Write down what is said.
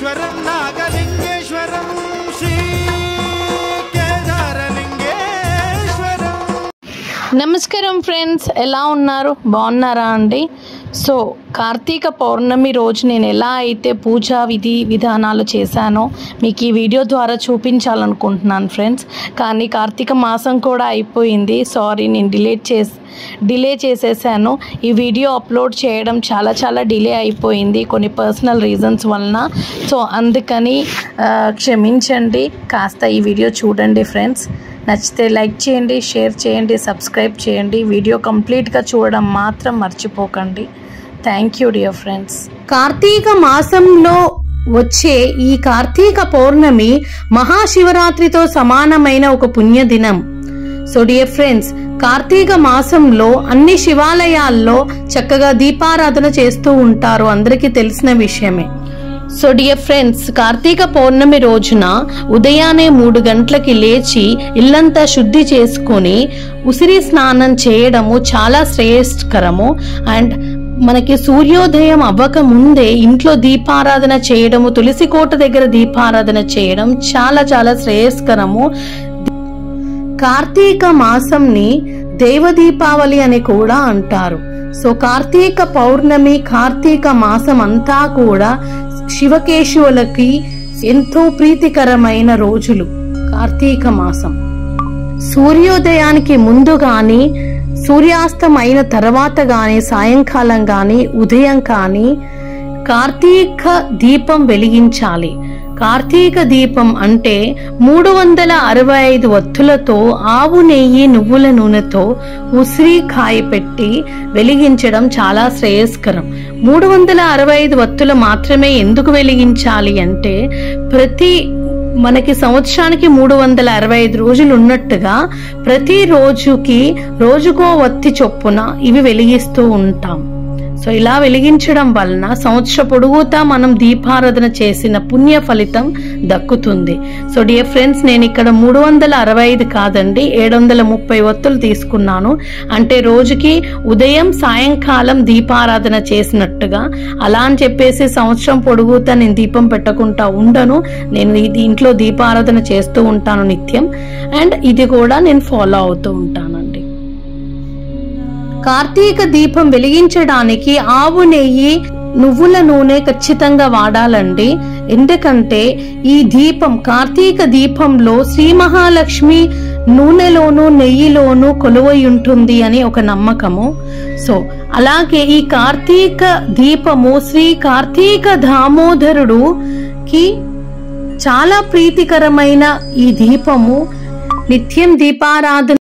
ఈశ్వరం నాగలింగేశ్వరం శ్రీ కేదారలింగేశ్వరం నమస్కారం ఫ్రెండ్స్ ఎలా ఉన్నారు బాగున్నారా అండి సో కార్తీక పౌర్ణమి రోజు నేను ఎలా అయితే పూజా విధి విధానాలు చేశానో మీకు ఈ వీడియో ద్వారా చూపించాలనుకుంటున్నాను ఫ్రెండ్స్ కానీ కార్తీక మాసం కూడా అయిపోయింది సారీ నేను డిలేట్ చేసి డిలే చేసేసాను ఈ వీడియో అప్లోడ్ చేయడం చాలా చాలా డిలే అయిపోయింది కొన్ని పర్సనల్ రీజన్స్ వలన సో అందుకని ఆ, క్షమించండి కాస్త ఈ వీడియో చూడండి ఫ్రెండ్స్ నచ్చితే లైక్ చేయండి షేర్ చేయండి సబ్స్క్రైబ్ చేయండి వీడియో కంప్లీట్గా చూడడం మాత్రం మర్చిపోకండి thank you dear friends Karthika మాసంలో వచ్చే ఈ కార్తీక పౌర్ణమి మహాశివరాత్రితో సమానమైన ఒక పుణ్యదినం సో డియర్ ఫ్రెండ్స్ కార్తీక మాసంలో అన్ని శివాలయాల్లో చక్కగా దీపారాధన చేస్తూ ఉంటారు అందరికీ తెలిసిన విషయమే so dear friends Karthika Pournami రోజున ఉదయాన్నే మూడు గంటలకి లేచి ఇల్లంతా శుద్ధి చేసుకొని ఉసిరి స్నానం చేయడము చాలా శ్రేయస్కరము అండ్ మనకి సూర్యోదయం అవ్వక ముందే ఇంట్లో దీపారాధన చేయడము తులసి కోట దగ్గర దీపారాధన చేయడం చాలా చాలా శ్రేయస్కరము కార్తీక మాసంని దేవ దీపావళి అని కూడా అంటారు సో కార్తీక పౌర్ణమి కార్తీక మాసం అంతా కూడా శివకేశవులకి ఎంతో ప్రీతికరమైన రోజులు కార్తీక మాసం సూర్యోదయానికి ముందు గాని సూర్యాస్తం అయిన తర్వాత గాని సాయంకాలం గాని ఉదయం కానీ కార్తీక దీపం వెలిగించాలి కార్తీక దీపం అంటే మూడు వందల అరవై ఐదు వత్తులతో ఆవు నెయ్యి నువ్వుల నూనెతో ఉసిరి కాయ పెట్టి వెలిగించడం చాలా శ్రేయస్కరం మూడు వందల అరవై ఐదు వత్తులు మాత్రమే ఎందుకు వెలిగించాలి అంటే ప్రతి మనకి సంవత్సరానికి మూడు వందల అరవై ఐదు రోజులు ఉన్నట్టుగా ప్రతి రోజుకి రోజుకో వత్తి చొప్పున ఇవి వెలిగిస్తూ ఉంటాం సో ఇలా వెలిగించడం వలన సంవత్సర పొడుగుతా మనం దీపారాధన చేసిన పుణ్య ఫలితం దక్కుతుంది సో డియర్ ఫ్రెండ్స్ నేను ఇక్కడ మూడు వందల అరవై ఐదు కాదండి ఏడు వందల ముప్పై ఒత్తులు తీసుకున్నాను అంటే రోజుకి ఉదయం సాయంకాలం దీపారాధన చేసినట్టుగా అలా అని చెప్పేసి సంవత్సరం పొడుగుతా నేను దీపం పెట్టకుండా ఉండను నేను ఇది ఇంట్లో దీపారాధన చేస్తూ ఉంటాను నిత్యం అండ్ ఇది కూడా నేను ఫాలో అవుతూ ఉంటానండి కార్తీక దీపం వెలిగించడానికి ఆవు నెయ్యి నువ్వుల నూనె ఖచ్చితంగా వాడాలండి ఎందుకంటే ఈ దీపం కార్తీక దీపంలో శ్రీ మహాలక్ష్మి నూనెలోను నెయ్యిలోను కొలువై ఉంటుంది అని ఒక నమ్మకము సో అలాగే ఈ కార్తీక దీపము శ్రీ కార్తీక దామోదరుడు కి చాలా ప్రీతికరమైన ఈ దీపము నిత్యం దీపారాధన